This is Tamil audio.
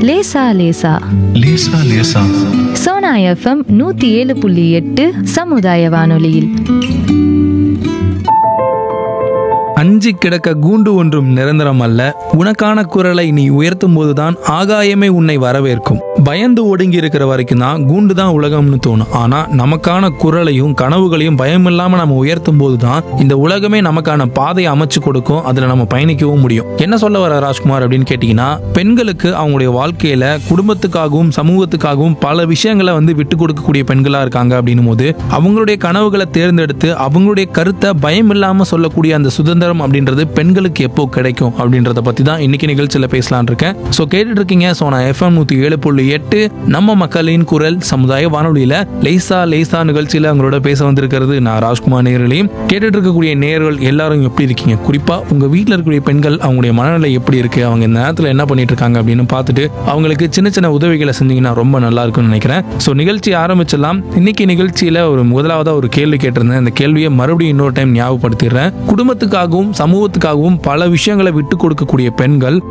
லேசா லேசா லேசா லேசா சோனா எஃப்எம் நூத்தி ஏழு புள்ளி எட்டு சமுதாய வானொலியில் அஞ்சி கிடக்க கூண்டு ஒன்றும் நிரந்தரம் அல்ல உனக்கான குரலை நீ உயர்த்தும் போதுதான் ஆகாயமே உன்னை வரவேற்கும் பயந்து ஒடுங்கி இருக்கிற வரைக்கும் தான் கூண்டு தான் உலகம்னு தோணும் ஆனா நமக்கான குரலையும் கனவுகளையும் பயமில்லாம நம்ம உயர்த்தும் போதுதான் இந்த உலகமே நமக்கான பாதையை அமைச்சு கொடுக்கும் அதுல நம்ம பயணிக்கவும் முடியும் என்ன சொல்ல வர ராஜ்குமார் அப்படின்னு கேட்டீங்கன்னா பெண்களுக்கு அவங்களுடைய வாழ்க்கையில குடும்பத்துக்காகவும் சமூகத்துக்காகவும் பல விஷயங்களை வந்து விட்டு கொடுக்கக்கூடிய பெண்களா இருக்காங்க அப்படின்னும் போது அவங்களுடைய கனவுகளை தேர்ந்தெடுத்து அவங்களுடைய கருத்தை பயம் இல்லாம சொல்லக்கூடிய அந்த சுதந்திரம் அப்படின்றது பெண்களுக்கு எப்போ கிடைக்கும் அப்படின்றத பத்தி தான் இன்னைக்கு நிகழ்ச்சியில பேசலாம்னு இருக்கேன் ஸோ கேட்டுட்டு இருக்கீங்க ஸோ நான் எஃப்எம் நூத்தி ஏழு புள்ளி எட்டு நம்ம மக்களின் குரல் சமுதாய வானொலியில லேசா லேசா நிகழ்ச்சியில அவங்களோட பேச வந்திருக்கிறது நான் ராஜ்குமார் நேர்களையும் கேட்டுட்டு இருக்கக்கூடிய நேர்கள் எல்லாரும் எப்படி இருக்கீங்க குறிப்பா உங்க வீட்டில் இருக்கக்கூடிய பெண்கள் அவங்களுடைய மனநிலை எப்படி இருக்கு அவங்க இந்த நேரத்தில் என்ன பண்ணிட்டு இருக்காங்க அப்படின்னு பார்த்துட்டு அவங்களுக்கு சின்ன சின்ன உதவிகளை செஞ்சீங்கன்னா ரொம்ப நல்லா இருக்கும்னு நினைக்கிறேன் ஸோ நிகழ்ச்சி ஆரம்பிச்சிடலாம் இன்னைக்கு நிகழ்ச்சியில ஒரு முதலாவதா ஒரு கேள்வி கேட்டிருந்தேன் அந்த கேள்வியை மறுபடியும் இன்னொரு டைம் ஞாபகப்படுத்திடுறேன் குடும்பத்துக்காகவும் சமூகத்துக்காகவும் பல விஷயங்களை விட்டு கொடுக்கக்கூடிய பெண்கள்